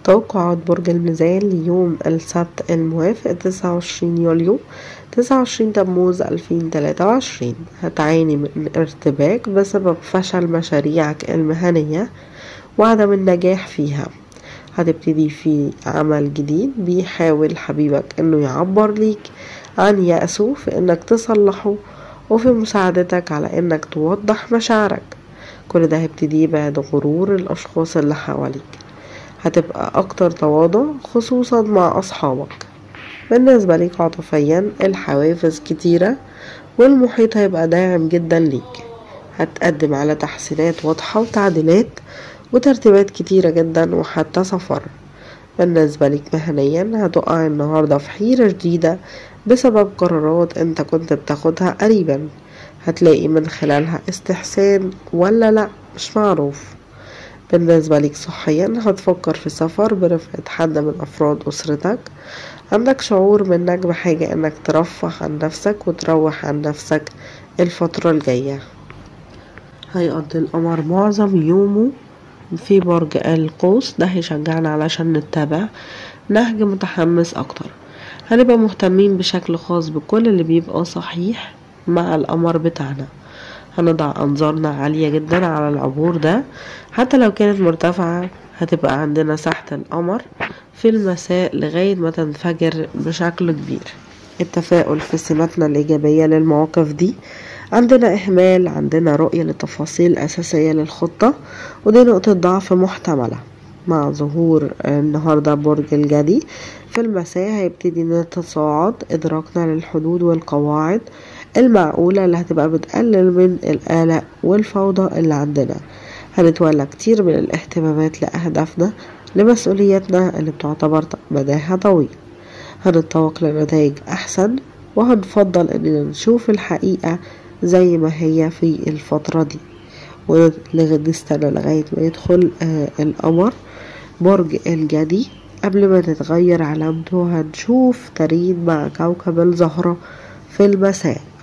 توقعات برج الميزان ليوم السبت الموافق 29 يوليو 29 تموز 2023 هتعاني من ارتباك بسبب فشل مشاريعك المهنية وعدم النجاح فيها هتبتدي في عمل جديد بيحاول حبيبك انه يعبر ليك عن يأسه في انك تصلحه وفي مساعدتك على انك توضح مشاعرك كل ده هيبتدي يبعد غرور الاشخاص اللي حواليك هتبقى اكتر تواضع خصوصا مع اصحابك بالنسبة ليك عاطفيا الحوافز كتيرة والمحيط هيبقى داعم جدا ليك هتقدم على تحسينات واضحة وتعديلات وترتيبات كتيرة جدا وحتى سفر بالنسبة لك مهنيا هتقع النهاردة في حيرة جديدة بسبب قرارات انت كنت بتاخدها قريبا هتلاقي من خلالها استحسان ولا لا مش معروف بالنسبة لك صحيا هتفكر في سفر برفقة حد من أفراد أسرتك عندك شعور منك بحاجة انك ترفه عن نفسك وتروح عن نفسك الفترة الجاية هيقضي القمر معظم يومه في برج القوس ده هيشجعنا علشان نتبع نهج متحمس اكتر هنبقى مهتمين بشكل خاص بكل اللي بيبقى صحيح مع القمر بتاعنا هنضع انظارنا عالية جدا على العبور ده حتى لو كانت مرتفعة هتبقى عندنا ساحة القمر في المساء لغاية ما تنفجر بشكل كبير التفاؤل في سماتنا الإيجابية للمواقف دي عندنا إهمال عندنا رؤية لتفاصيل أساسية للخطة ودي نقطة ضعف محتملة مع ظهور النهاردة برج الجدي في المساء هيبتدي نتصاعد إدراكنا للحدود والقواعد المعقولة اللي هتبقى بتقلل من القلق والفوضى اللي عندنا هنتولى كتير من الاهتمامات لأهدافنا لمسؤولياتنا اللي بتعتبر مداها طويل هنتطوق لنتائج أحسن وهنفضل إننا نشوف الحقيقة زي ما هي في الفترة دي ونستنى لغاية ما يدخل آه القمر برج الجدي قبل ما تتغير علامته هنشوف ترين مع كوكب الزهرة في المساء